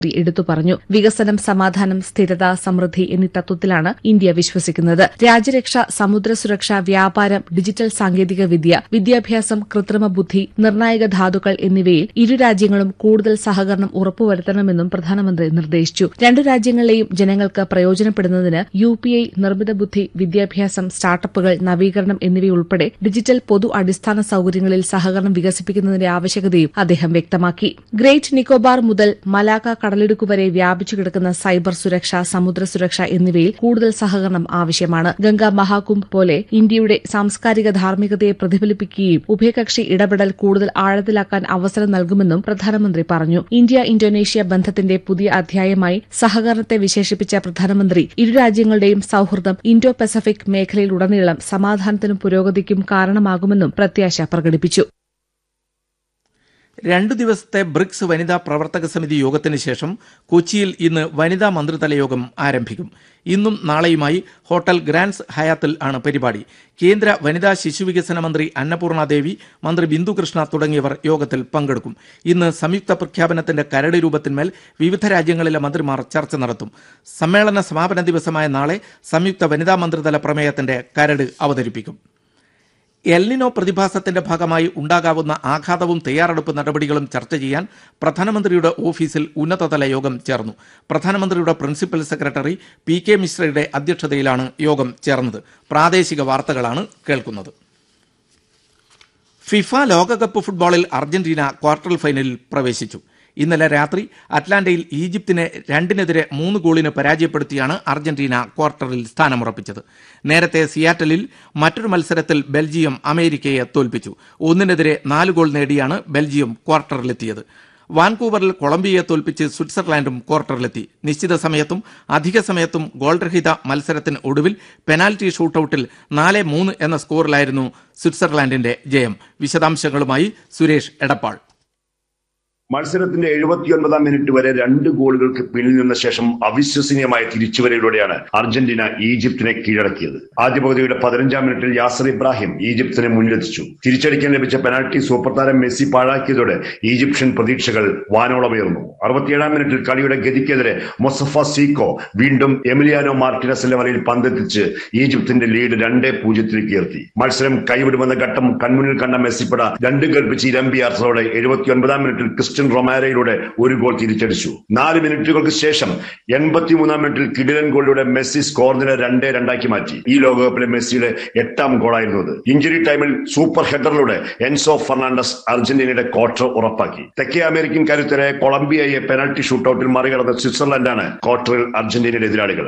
എടുത്തു പറഞ്ഞു വികസനം സമാധാനം സ്ഥിരത സമൃദ്ധി എന്നീ തത്വത്തിലാണ് ഇന്ത്യ വിശ്വസിക്കുന്നത് രാജ്യരക്ഷ സമുദ്ര സുരക്ഷ വ്യാപാരം ഡിജിറ്റൽ സാങ്കേതിക വിദ്യ വിദ്യാഭ്യാസം കൃത്രിമ ബുദ്ധി നിർണായക ധാതുക്കൾ എന്നിവയിൽ ഇരു രാജ്യങ്ങളും കൂടുതൽ സഹകരണം ഉറപ്പുവരുത്തണമെന്നും പ്രധാനമന്ത്രി നിർദ്ദേശിച്ചു രണ്ടു രാജ്യങ്ങളിലെയും ജനങ്ങൾക്ക് പ്രയോജനപ്പെടുന്നതിന് യു പി ഐ നിർമ്മിത ബുദ്ധി വിദ്യാഭ്യാസം സ്റ്റാർട്ടപ്പുകൾ നവീകരണം എന്നിവയുൾപ്പെടെ ഡിജിറ്റൽ പൊതു അടിസ്ഥാന സൌകര്യങ്ങളിൽ സഹകരണം വികസിപ്പിക്കുന്നതിന്റെ ആവശ്യകതയും അദ്ദേഹം വ്യക്തമാക്കി ഗ്രേറ്റ് നിക്കോബാർ മുതൽ മലാക്ക കടലിടുക്ക് വരെ വ്യാപിച്ചു കിടക്കുന്ന സൈബർ സുരക്ഷ സമുദ്ര സുരക്ഷ എന്നിവയിൽ കൂടുതൽ സഹകരണം ആവശ്യമാണ് ഗംഗ മഹാകുംഭ് പോലെ ഇന്ത്യയുടെ സാംസ്കാരിക ധാർമ്മികതയെ പ്രതിഫലിപ്പിക്കുകയും ഉഭയകക്ഷി ഇടപെടൽ കൂടുതൽ ആഴത്തിലാക്കാൻ അവസരം നൽകുമെന്നും പ്രധാനമന്ത്രി പറഞ്ഞു ഇന്ത്യ ഇന്തോനേഷ്യ ബന്ധത്തിന്റെ പുതിയ അധ്യായമായി സഹകരണത്തെ വിശേഷിപ്പിച്ച പ്രധാനമന്ത്രി ഇരു രാജ്യങ്ങളുടെയും സൌഹൃദം ഇൻഡോ പസഫിക് മേഖലയിലുടനീളം സമാധാനത്തിനും പുരോഗതിക്കും കാരണമാകുമെന്നും പ്രത്യാശ പ്രകടിപ്പിച്ചു രണ്ടു ദിവസത്തെ ബ്രിക്സ് വനിതാ പ്രവർത്തക സമിതി യോഗത്തിന് ശേഷം കൊച്ചിയിൽ ഇന്ന് വനിതാ മന്ത്രിതല യോഗം ആരംഭിക്കും ഇന്നും നാളെയുമായി ഹോട്ടൽ ഗ്രാൻഡ്സ് ഹയാത്തിൽ ആണ് പരിപാടി കേന്ദ്ര വനിതാ ശിശുവികസന മന്ത്രി അന്നപൂർണ ദേവി മന്ത്രി ബിന്ദു കൃഷ്ണ തുടങ്ങിയവർ യോഗത്തിൽ പങ്കെടുക്കും ഇന്ന് സംയുക്ത പ്രഖ്യാപനത്തിന്റെ കരട് രൂപത്തിന്മേൽ വിവിധ രാജ്യങ്ങളിലെ മന്ത്രിമാർ ചർച്ച നടത്തും സമ്മേളന സമാപന ദിവസമായ നാളെ സംയുക്ത വനിതാ മന്ത്രിതല പ്രമേയത്തിന്റെ കരട് അവതരിപ്പിക്കും എൽനിനോ പ്രതിഭാസത്തിന്റെ ഭാഗമായി ഉണ്ടാകാവുന്ന ആഘാതവും തയ്യാറെടുപ്പ് നടപടികളും ചർച്ച ചെയ്യാൻ പ്രധാനമന്ത്രിയുടെ ഓഫീസിൽ ഉന്നതതല യോഗം ചേർന്നു പ്രധാനമന്ത്രിയുടെ പ്രിൻസിപ്പൽ സെക്രട്ടറി പി കെ മിശ്രയുടെ അധ്യക്ഷതയിലാണ് യോഗം ചേർന്നത് പ്രാദേശിക വാർത്തകളാണ് കേൾക്കുന്നത് ഫിഫ ലോകകപ്പ് ഫുട്ബോളിൽ അർജന്റീന ക്വാർട്ടർ ഫൈനലിൽ പ്രവേശിച്ചു ഇന്നലെ രാത്രി അറ്റ്ലാന്റയിൽ ഈജിപ്തിനെ രണ്ടിനെതിരെ മൂന്ന് ഗോളിന് പരാജയപ്പെടുത്തിയാണ് അർജന്റീന ക്വാർട്ടറിൽ സ്ഥാനമുറപ്പിച്ചത് നേരത്തെ സിയാറ്റലിൽ മറ്റൊരു മത്സരത്തിൽ ബെൽജിയം അമേരിക്കയെ തോൽപ്പിച്ചു ഒന്നിനെതിരെ നാല് ഗോൾ നേടിയാണ് ബെൽജിയം ക്വാർട്ടറിലെത്തിയത് വാൻകൂവറിൽ കൊളംബിയയെ തോൽപ്പിച്ച് സ്വിറ്റ്സർലാൻഡും ക്വാർട്ടറിലെത്തി നിശ്ചിത സമയത്തും അധിക സമയത്തും ഗോൾരഹിത മത്സരത്തിന് ഒടുവിൽ പെനാൽറ്റി ഷൂട്ടൌട്ടിൽ നാല് മൂന്ന് എന്ന സ്കോറിലായിരുന്നു സ്വിറ്റ്സർലാൻഡിന്റെ ജയം വിശദാംശങ്ങളുമായി സുരേഷ് എടപ്പാൾ മത്സരത്തിന്റെ എഴുപത്തിയൊൻപതാം മിനിറ്റ് വരെ രണ്ട് ഗോളുകൾക്ക് പിന്നിൽ നിന്ന ശേഷം അവിശ്വസനീയമായ തിരിച്ചുവരയിലൂടെയാണ് അർജന്റീന ഈജിപ്തിനെ കീഴടക്കിയത് ആദ്യ പകുതിയുടെ പതിനഞ്ചാം മിനിറ്റിൽ യാസർ ഇബ്രാഹിം ഈജിപ്തിനെ മുന്നിലെത്തിച്ചു തിരിച്ചടിക്കാൻ ലഭിച്ച പെനാൽറ്റി സൂപ്പർ താരം മെസ്സി പാഴാക്കിയതോടെ ഈജിപ്ഷ്യൻ പ്രതീക്ഷകൾ വാനോളമുയർന്നു അറുപത്തിയേഴാം മിനിറ്റിൽ കളിയുടെ ഗതിക്കെതിരെ മൊസഫ സീക്കോ വീണ്ടും എമിലിയാനോ മാർട്ടിനസിന്റെ വലയിൽ പന്തെത്തിച്ച് ഈജിപ്തിന്റെ ലീഡ് രണ്ടേ പൂജ്യത്തിലേക്ക് ഉയർത്തി മത്സരം കൈവിടുമെന്ന ഘട്ടം കൺമുന്നിൽ കണ്ട മെസ്സിപ്പട രണ്ട് ഗർഭിച്ച് ഇരമ്പിയാർത്തോടെ എഴുപത്തിയൊൻപതാം മിനിറ്റിൽ ക്രിസ്ത്യൻ റൊമാരയിലൂടെ ഒരു ഗോൾ തിരിച്ചടിച്ചു നാല് മിനിറ്റുകൾക്ക് ശേഷം എൺപത്തിമൂന്നാം മിനിറ്റിൽ കിടിലൻ ഗോളിലൂടെ മെസ്സി സ്കോർ നില രണ്ടേ രണ്ടാക്കി മാറ്റി ഈ ലോകകപ്പിലെ മെസ്സിയുടെ എട്ടാം ഗോളായിരുന്നു അത് ഇഞ്ചുറി ടൈമിൽ സൂപ്പർ ഹെഡറിലൂടെ എൻസോ ഫെർണാണ്ടസ് അർജന്റീനയുടെ ക്വാർട്ടർ ഉറപ്പാക്കി തെക്കേ അമേരിക്കൻ കരുത്തരായ കൊളംബിയയെ പെനൽറ്റി ഷൂട്ടൌട്ടിൽ മറികടന്ന സ്വിറ്റ്സർലൻഡാണ് ക്വാർട്ടറിൽ അർജന്റീനയുടെ എതിരാളികൾ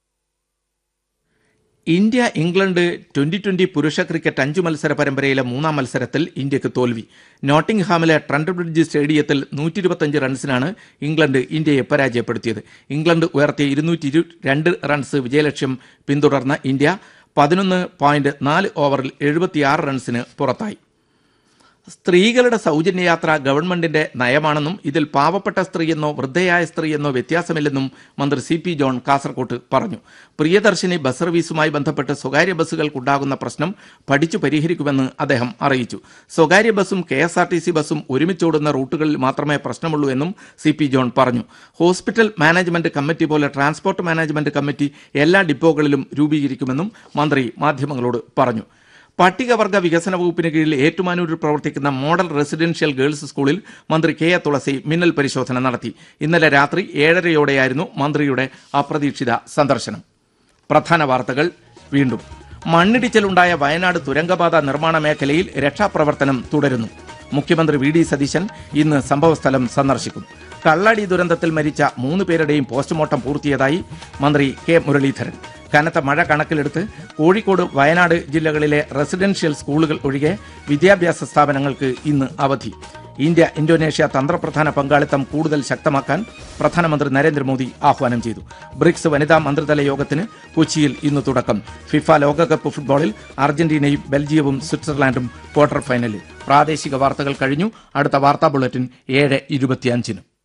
ഇന്ത്യ ഇംഗ്ലണ്ട് ട്വന്റി ട്വന്റി പുരുഷ ക്രിക്കറ്റ് അഞ്ചു മത്സര പരമ്പരയിലെ മൂന്നാം മത്സരത്തിൽ ഇന്ത്യക്ക് തോൽവി നോട്ടിംഗ്ഹാമിലെ ട്രണ്ട് ബ്രിഡ്ജ് സ്റ്റേഡിയത്തിൽ നൂറ്റി ഇരുപത്തഞ്ച് റൺസിനാണ് ഇംഗ്ലണ്ട് ഇന്ത്യയെ പരാജയപ്പെടുത്തിയത് ഇംഗ്ലണ്ട് ഉയർത്തിയ ഇരുന്നൂറ്റി രണ്ട് റൺസ് വിജയലക്ഷ്യം പിന്തുടർന്ന ഇന്ത്യ പതിനൊന്ന് പോയിന്റ് നാല് ഓവറിൽ എഴുപത്തിയാറ് റൺസിന് പുറത്തായി സ്ത്രീകളുടെ സൗജന്യയാത്ര ഗവൺമെന്റിന്റെ നയമാണെന്നും ഇതിൽ പാവപ്പെട്ട സ്ത്രീയെന്നോ വൃദ്ധയായ സ്ത്രീയെന്നോ വ്യത്യാസമില്ലെന്നും മന്ത്രി സി പി ജോൺ കാസർകോട്ട് പറഞ്ഞു പ്രിയദർശിനി ബസ് സർവീസുമായി ബന്ധപ്പെട്ട് സ്വകാര്യ ബസ്സുകൾക്കുണ്ടാകുന്ന പ്രശ്നം പഠിച്ചു പരിഹരിക്കുമെന്ന് അദ്ദേഹം അറിയിച്ചു സ്വകാര്യ ബസ്സും K S R T C ബസ്സും ഒരുമിച്ചോടുന്ന റൂട്ടുകളിൽ മാത്രമേ പ്രശ്നമുള്ളൂ എന്നും സി പി ജോൺ പറഞ്ഞു ഹോസ്പിറ്റൽ മാനേജ്മെന്റ് കമ്മിറ്റി പോലെ ട്രാൻസ്പോർട്ട് മാനേജ്മെന്റ് കമ്മിറ്റി എല്ലാ ഡിപ്പോകളിലും രൂപീകരിക്കുമെന്നും മന്ത്രി മാധ്യമങ്ങളോട് പറഞ്ഞു പട്ടികവർഗ വികസന വകുപ്പിന് കീഴിൽ ഏറ്റുമാനൂരിൽ പ്രവർത്തിക്കുന്ന മോഡൽ റെസിഡൻഷ്യൽ ഗേൾസ് സ്കൂളിൽ മന്ത്രി കെ എ തുളസി മിന്നൽ പരിശോധന നടത്തി ഇന്നലെ രാത്രി ഏഴരയോടെയായിരുന്നു മന്ത്രിയുടെ അപ്രതീക്ഷിത സന്ദർശനം പ്രധാന വാർത്തകൾ വീണ്ടും മണ്ണിടിച്ചിലുണ്ടായ വയനാട് തുരങ്കപാത നിർമ്മാണ മേഖലയിൽ രക്ഷാപ്രവർത്തനം തുടരുന്നു മുഖ്യമന്ത്രി വി ഡി സതീശൻ ഇന്ന് സംഭവസ്ഥലം സന്ദർശിക്കും കള്ളാടി ദുരന്തത്തിൽ മരിച്ച മൂന്ന് പേരുടെയും പോസ്റ്റ്മോർട്ടം പൂർത്തിയതായി മന്ത്രി കെ മുരളീധരൻ കനത്ത മഴ കണക്കിലെടുത്ത് കോഴിക്കോട് വയനാട് ജില്ലകളിലെ റെസിഡൻഷ്യൽ സ്കൂളുകൾ ഒഴികെ വിദ്യാഭ്യാസ സ്ഥാപനങ്ങൾക്ക് ഇന്ന് അവധി ഇന്ത്യ ഇന്തോനേഷ്യ തന്ത്രപ്രധാന പങ്കാളിത്തം കൂടുതൽ ശക്തമാക്കാൻ പ്രധാനമന്ത്രി നരേന്ദ്രമോദി ആഹ്വാനം ചെയ്തു ബ്രിക്സ് വനിതാ മന്ത്രിതല യോഗത്തിന് കൊച്ചിയിൽ ഇന്ന് തുടക്കം ഫിഫ ലോകകപ്പ് ഫുട്ബോളിൽ അർജന്റീനയും ബെൽജിയവും സ്വിറ്റ്സർലാൻഡും ക്വാർട്ടർ ഫൈനലിൽ പ്രാദേശിക വാർത്തകൾ കഴിഞ്ഞു അടുത്ത വാർത്താ ബുള്ളറ്റിൻ ഏഴ് ഇരുപത്തിയഞ്ചിന്